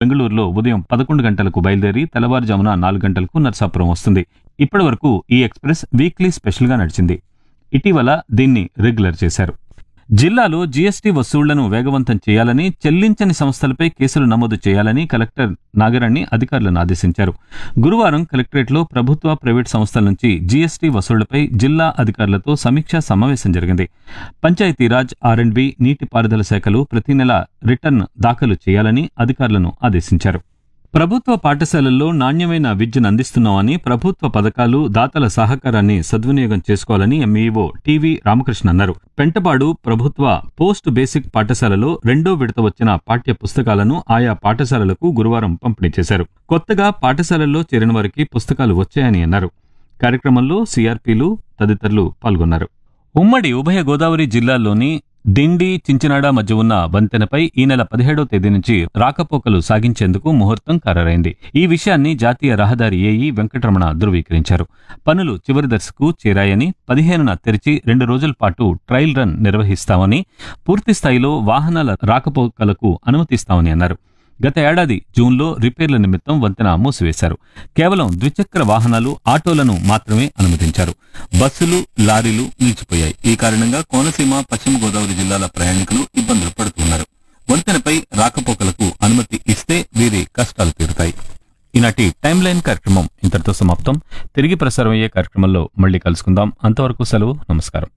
బెంగళూరులో ఉదయం పదకొండు గంటలకు బయలుదేరి తెల్లవారుజామున నాలుగు గంటలకు నర్సాపురం వస్తుంది ఇప్పటి వరకు ఈ ఎక్స్ప్రెస్ వీక్లీ స్పెషల్గా నడిచింది ఇటీవల దీన్ని రెగ్యులర్ చేశారు జిల్లాలో జీఎస్టీ వసూళ్లను వేగవంతం చేయాలని చెల్లించని సంస్థలపై కేసులు నమోదు చేయాలని కలెక్టర్ నాగరాణి అధికారులను ఆదేశించారు గురువారం కలెక్టరేట్లో ప్రభుత్వ ప్రైవేట్ సంస్థల నుంచి జీఎస్టీ వసూళ్లపై జిల్లా అధికారులతో సమీక్షా సమావేశం జరిగింది పంచాయతీరాజ్ ఆర్ అండ్ బి నీటిపారుదల శాఖలు ప్రతి నెల రిటర్న్ దాఖలు చేయాలని అధికారులను ఆదేశించారు ప్రభుత్వ పాఠశాలల్లో నాణ్యమైన విద్యను అందిస్తున్నామని ప్రభుత్వ పథకాలు దాతల సహకారాన్ని సద్వినియోగం చేసుకోవాలని ఎంఈఓ టీవీ రామకృష్ణ అన్నారు పెంటపాడు ప్రభుత్వ పోస్ట్ బేసిక్ పాఠశాలలో రెండో విడత వచ్చిన పాఠ్య పుస్తకాలను ఆయా పాఠశాలలకు గురువారం పంపిణీ చేశారు కొత్తగా పాఠశాలల్లో చేరిన వారికి పుస్తకాలు వచ్చాయని అన్నారు కార్యక్రమంలో సిఆర్పీలు తదితరులు పాల్గొన్నారు ఉమ్మడి ఉభయ గోదావరి జిల్లాల్లోని దిండి చించినాడ మధ్య ఉన్న వంతెనపై ఈ నెల పదిహేడవ తేదీ నుంచి రాకపోకలు సాగించేందుకు ముహూర్తం ఖరారైంది ఈ విషయాన్ని జాతీయ రహదారి ఏఈ వెంకటరమణ ధృవీకరించారు పనులు చివరి దశకు చేరాయని పదిహేనున తెరిచి రెండు రోజుల పాటు ట్రయల్ రన్ నిర్వహిస్తామని పూర్తి స్థాయిలో వాహనాల రాకపోకలకు అనుమతిస్తామని అన్నారు గత ఏడాది జూన్లో రిపేర్ల నిమిత్తం వంతెన మూసివేశారు కేవలం ద్విచక్ర వాహనాలు ఆటోలను మాత్రమే అనుమతించారు బస్సులు లారీలు నిలిచిపోయాయి ఈ కారణంగా కోనసీమ పశ్చిమ గోదావరి జిల్లాల ప్రయాణికులు ఇబ్బందులు పడుతున్నారు వంతెనపై రాకపోకలకు అనుమతి ఇస్తే వీరి కష్టాలు తీరుతాయి ఈనాటి టైం లైన్ కార్యక్రమం ఇంతటితో సమాప్తం తిరిగి ప్రసారం అయ్యే కార్యక్రమంలో మళ్ళీ కలుసుకుందాం అంతవరకు సెలవు నమస్కారం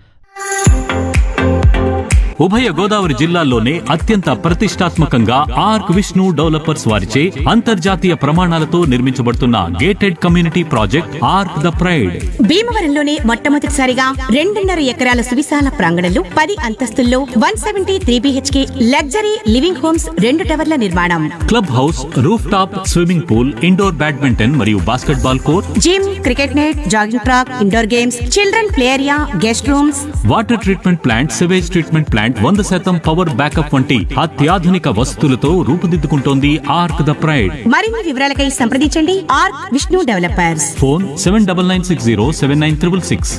ఉభయ గోదావరి జిల్లాల్లోనే అత్యంత ప్రతిష్టాత్మకంగా ఆర్క్ విష్ణు డెవలపర్స్ వారిచే అంతర్జాతీయ ప్రమాణాలతో నిర్మించబడుతున్న gated community project Arc the pride భీమవరంలోనే మొట్టమొదటిసారిగా రెండున్నర ఎకరాల సువిశాల ప్రాంగణంలో పది అంతస్తుల్లో one seventy three BHK luxury living homes రెండు టవర్ల నిర్మాణం club house roof top swimming pool indoor badminton మరియు basketball court gym cricket net jogging track indoor games children play area guest rooms water treatment plant sewage treatment plant వంద శాతం power backup వంటి అత్యాధునిక వసతులతో రూపుదిద్దుకుంటోంది arc the pride మరిన్ని వివరాలకై సంప్రదించండి Arc Vishnu developers phone seven double nine six zero seven nine triple six